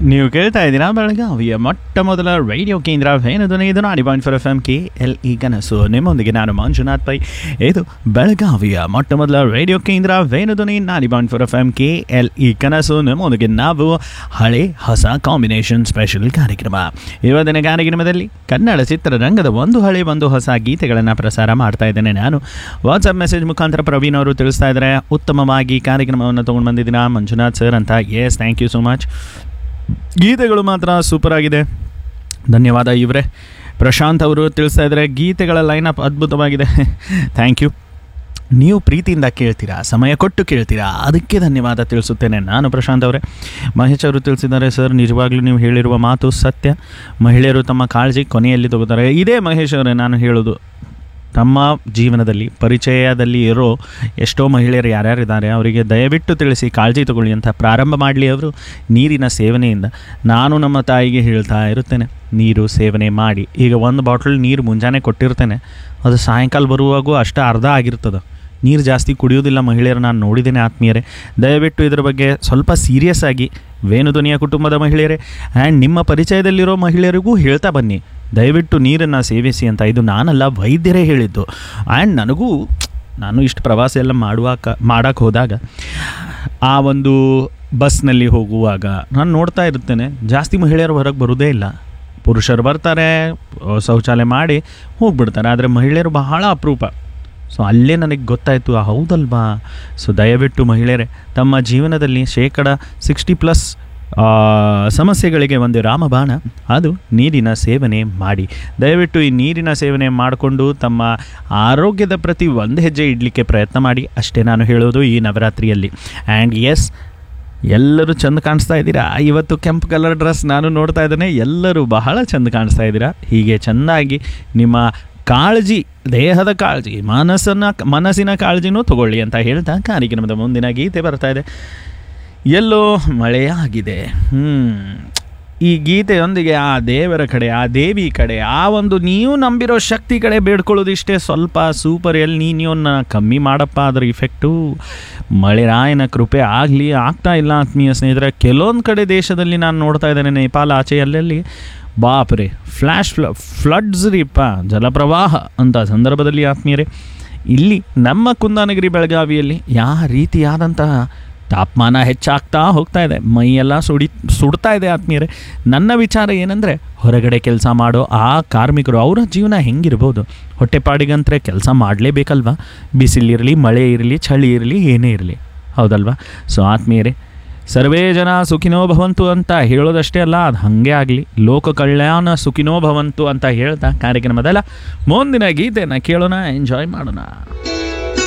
ನೀವು ಕೇಳ್ತಾ ಇದ್ದೀರಾ ಬೆಳಗಾವಿಯ ಮೊಟ್ಟ ಮೊದಲ ರೇಡಿಯೋ ಕೇಂದ್ರ ವೇಣುಧ್ವನಿ ಇದು ninety point four F M K L E ಕನಸು ನಿಮ್ಮೊಂದಿಗೆ ನಾನು ಮಂಜುನಾಥ್ ಪೈ ಇದು ಬೆಳಗಾವಿಯ ಮೊಟ್ಟ ಮೊದಲ ರೇಡಿಯೋ ಕೇಂದ್ರ Venudhwani ninety point four F M K L E ಕನಸು ನಿಮ್ಮೊಂದಿಗೆ ನಾವು ಹಳೆ ಹೊಸ ಕಾಂಬಿನೇಷನ್ ಸ್ಪೆಷಲ್ ಕಾರ್ಯಕ್ರಮ ಇವತ್ತಿನ ಕಾರ್ಯಕ್ರಮದಲ್ಲಿ ಕನ್ನಡ ಚಿತ್ರರಂಗದ ಒಂದು ಹಳೆ ಒಂದು ಹೊಸ ಗೀತೆಗಳನ್ನು ಪ್ರಸಾರ ಮಾಡ್ತಾ ಇದ್ದೇನೆ ನಾನು ವಾಟ್ಸಪ್ ಮೆಸೇಜ್ ಮುಖಾಂತರ ಪ್ರವೀಣ್ ಅವರು ತಿಳಿಸ್ತಾ ಇದ್ದಾರೆ ಉತ್ತಮವಾಗಿ ಕಾರ್ಯಕ್ರಮವನ್ನು ತೊಗೊಂಡು ಬಂದಿದ್ದೀರಾ ಮಂಜುನಾಥ್ ಸರ್ ಅಂತ yes thank you so much ಗೀತೆಗಳು ಮಾತ್ರ ಸೂಪರ್ ಆಗಿದೆ ಧನ್ಯವಾದ ಇವರೇ ಪ್ರಶಾಂತ್ ಅವರು ತಿಳಿಸ್ತಾ ಇದ್ದಾರೆ ಗೀತೆಗಳ ಲೈನಪ್ ಅದ್ಭುತವಾಗಿದೆ ಥ್ಯಾಂಕ್ ಯು ನೀವು ಪ್ರೀತಿಯಿಂದ ಕೇಳ್ತೀರಾ ಸಮಯ ಕೊಟ್ಟು ಕೇಳ್ತೀರಾ ಅದಕ್ಕೆ ಧನ್ಯವಾದ ತಿಳಿಸುತ್ತೇನೆ ನಾನು ಪ್ರಶಾಂತ್ ಅವರೇ ಮಹೇಶ್ ಅವರು ತಿಳಿಸಿದ್ದಾರೆ ಸರ್ ನಿಜವಾಗ್ಲೂ ನೀವು ಹೇಳಿರುವ ಮಾತು ಸತ್ಯ ಮಹಿಳೆಯರು ತಮ್ಮ ಕಾಳಜಿ ಕೊನೆಯಲ್ಲಿ ತಗೋತಾರೆ ಇದೇ ಮಹೇಶ್ ಅವರೇ ನಾನು ಹೇಳೋದು ತಮ್ಮ ಜೀವನದಲ್ಲಿ ಪರಿಚಯದಲ್ಲಿ ಇರೋ ಎಷ್ಟೋ ಮಹಿಳೆಯರು ಯಾರ್ಯಾರಿದ್ದಾರೆ ಅವರಿಗೆ ದಯವಿಟ್ಟು ತಿಳಿಸಿ ಕಾಳಜಿ ತಗೊಳ್ಳಿ ಅಂತ ಪ್ರಾರಂಭ ಮಾಡಲಿ ಅವರು ನೀರಿನ ಸೇವನೆಯಿಂದ ನಾನು ನಮ್ಮ ತಾಯಿಗೆ ಹೇಳ್ತಾ ಇರುತ್ತೇನೆ ನೀರು ಸೇವನೆ ಮಾಡಿ ಈಗ ಒಂದು ಬಾಟ್ಲ್ ನೀರು ಮುಂಜಾನೆ ಕೊಟ್ಟಿರ್ತೇನೆ ಅದು ಸಾಯಂಕಾಲ ಬರುವಾಗೂ ಅಷ್ಟು ಅರ್ಧ ಆಗಿರ್ತದೆ ನೀರು ಜಾಸ್ತಿ ಕುಡಿಯೋದಿಲ್ಲ ಮಹಿಳೆಯರು ನಾನು ನೋಡಿದ್ದೇನೆ ಆತ್ಮೀಯರೇ ದಯವಿಟ್ಟು ಇದರ ಬಗ್ಗೆ ಸ್ವಲ್ಪ ಸೀರಿಯಸ್ ಆಗಿ ವೇಣುಧ್ವನಿಯ ಕುಟುಂಬದ ಮಹಿಳೆಯರೇ ಆ್ಯಂಡ್ ನಿಮ್ಮ ಪರಿಚಯದಲ್ಲಿರೋ ಮಹಿಳೆಯರಿಗೂ ಹೇಳ್ತಾ ಬನ್ನಿ ದಯವಿಟ್ಟು ನೀರನ್ನು ಸೇವಿಸಿ ಅಂತ ಇದು ನಾನಲ್ಲ ವೈದ್ಯರೇ ಹೇಳಿದ್ದು ಆ್ಯಂಡ್ ನನಗೂ ನಾನು ಇಷ್ಟು ಪ್ರವಾಸ ಎಲ್ಲ ಮಾಡುವಾಗ ಮಾಡೋಕ್ಕೆ ಹೋದಾಗ ಆ ಒಂದು ಬಸ್ನಲ್ಲಿ ಹೋಗುವಾಗ ನಾನು ನೋಡ್ತಾ ಇರ್ತೇನೆ ಜಾಸ್ತಿ ಮಹಿಳೆಯರು ಹೊರಗೆ ಬರೋದೇ ಇಲ್ಲ ಪುರುಷರು ಬರ್ತಾರೆ ಅಹ್, ಶೌಚಾಲಯ ಮಾಡಿ ಹೋಗ್ಬಿಡ್ತಾರೆ ಆದರೆ ಮಹಿಳೆಯರು ಬಹಳ ಅಪರೂಪ ಸೊ ಅಲ್ಲೇ ನನಗೆ ಗೊತ್ತಾಯಿತು ಹೌದಲ್ವಾ ಸೊ ದಯವಿಟ್ಟು ಮಹಿಳೆಯರೇ ತಮ್ಮ ಜೀವನದಲ್ಲಿ ಶೇಕಡ ಸಿಕ್ಸ್ಟಿ ಪ್ಲಸ್ ಸಮಸ್ಯೆಗಳಿಗೆ ಒಂದು ರಾಮಬಾಣ ಅದು ನೀರಿನ ಸೇವನೆ ಮಾಡಿ ದಯವಿಟ್ಟು ಈ ನೀರಿನ ಸೇವನೆ ಮಾಡಿಕೊಂಡು ತಮ್ಮ ಆರೋಗ್ಯದ ಪ್ರತಿ ಒಂದು ಹೆಜ್ಜೆ ಇಡಲಿಕ್ಕೆ ಪ್ರಯತ್ನ ಮಾಡಿ ಅಷ್ಟೇ ನಾನು ಹೇಳೋದು ಈ ನವರಾತ್ರಿಯಲ್ಲಿ ಆ್ಯಂಡ್ ಎಸ್ ಎಲ್ಲರೂ ಚಂದ ಕಾಣಿಸ್ತಾ ಇದ್ದೀರಾ ಇವತ್ತು ಕೆಂಪು ಕಲರ್ ಡ್ರೆಸ್ ನಾನು ನೋಡ್ತಾ ಇದ್ದೇನೆ ಎಲ್ಲರೂ ಬಹಳ ಚಂದ ಕಾಣಿಸ್ತಾ ಇದ್ದೀರಾ ಹೀಗೆ ಚೆಂದಾಗಿ ನಿಮ್ಮ ಕಾಳಜಿ ದೇಹದ ಕಾಳಜಿ ಮನಸ್ಸನ್ನ ಮನಸ್ಸಿನ ಕಾಳಜಿನೂ ತಗೊಳ್ಳಿ ಅಂತ ಹೇಳ್ತಾ ಕಾರ್ಯಕ್ರಮದ ಮುಂದಿನ ಗೀತೆ ಬರ್ತಾ ಇದೆ ಎಲ್ಲೋ ಮಳೆಯಾಗಿದೆ ಹ್ಞೂ ಈ ಗೀತೆಯೊಂದಿಗೆ ಆ ದೇವರ ಕಡೆ ಆ ದೇವಿ ಕಡೆ ಆ ಒಂದು ನೀವು ನಂಬಿರೋ ಶಕ್ತಿ ಕಡೆ ಬೇಡ್ಕೊಳ್ಳೋದಿಷ್ಟೇ ಸ್ವಲ್ಪ ಸೂಪರ್ ಎಲ್ಲಿ ನೀನಿಯೋನ್ನ ಕಮ್ಮಿ ಮಾಡಪ್ಪ ಅದರ ಇಫೆಕ್ಟು ಮಳೆರಾಯನ ಕೃಪೆ ಆಗಲಿ ಆಗ್ತಾ ಇಲ್ಲ ಆತ್ಮೀಯ ಸ್ನೇಹಿತರೆ ಕೆಲವೊಂದು ಕಡೆ ದೇಶದಲ್ಲಿ ನಾನು ನೋಡ್ತಾ ಇದ್ದೇನೆ ನೇಪಾಳ ಆಚೆ ಅಲ್ಲಲ್ಲಿ ಬಾಪ್ರೆ ಫ್ಲ್ಯಾಶ್ ಫ್ಲ ಫ್ಲಡ್ಸ್ ರೀಪ್ಪ ಜಲಪ್ರವಾಹ ಅಂತ ಸಂದರ್ಭದಲ್ಲಿ ಆತ್ಮೀಯರೇ ಇಲ್ಲಿ ನಮ್ಮ ಕುಂದಾನಗಿರಿ ಬೆಳಗಾವಿಯಲ್ಲಿ ಯಾವ ರೀತಿಯಾದಂತಹ ತಾಪಮಾನ ಹೆಚ್ಚಾಗ್ತಾ ಹೋಗ್ತಾ ಇದೆ ಮೈಯೆಲ್ಲ ಸುಡಿ ಸುಡ್ತಾ ಇದೆ ಆತ್ಮೀಯರೇ ನನ್ನ ವಿಚಾರ ಏನಂದರೆ ಹೊರಗಡೆ ಕೆಲಸ ಮಾಡೋ ಆ ಕಾರ್ಮಿಕರು ಅವರ ಜೀವನ ಹೆಂಗಿರ್ಬೋದು ಹೊಟ್ಟೆಪಾಡಿಗಂತರೆ ಕೆಲಸ ಮಾಡಲೇಬೇಕಲ್ವಾ ಬಿಸಿಲಿರಲಿ ಮಳೆ ಇರಲಿ ಚಳಿ ಇರಲಿ ಏನೇ ಇರಲಿ ಹೌದಲ್ವಾ ಸೊ ಆತ್ಮೀಯರೇ ಸರ್ವೇ ಜನ ಸುಖಿನೋ ಭವಂತು ಅಂತ ಹೇಳೋದಷ್ಟೇ ಅಲ್ಲ ಅದು ಹಾಗೆ ಆಗಲಿ ಲೋಕ ಕಲ್ಯಾಣ ಸುಖಿನೋ ಭವಂತು ಅಂತ ಹೇಳ್ತಾ ಕಾರ್ಯಕ್ರಮದಲ್ಲ ಮುಂದಿನ ಗೀತೆನ ಕೇಳೋಣ ಎಂಜಾಯ್ ಮಾಡೋಣ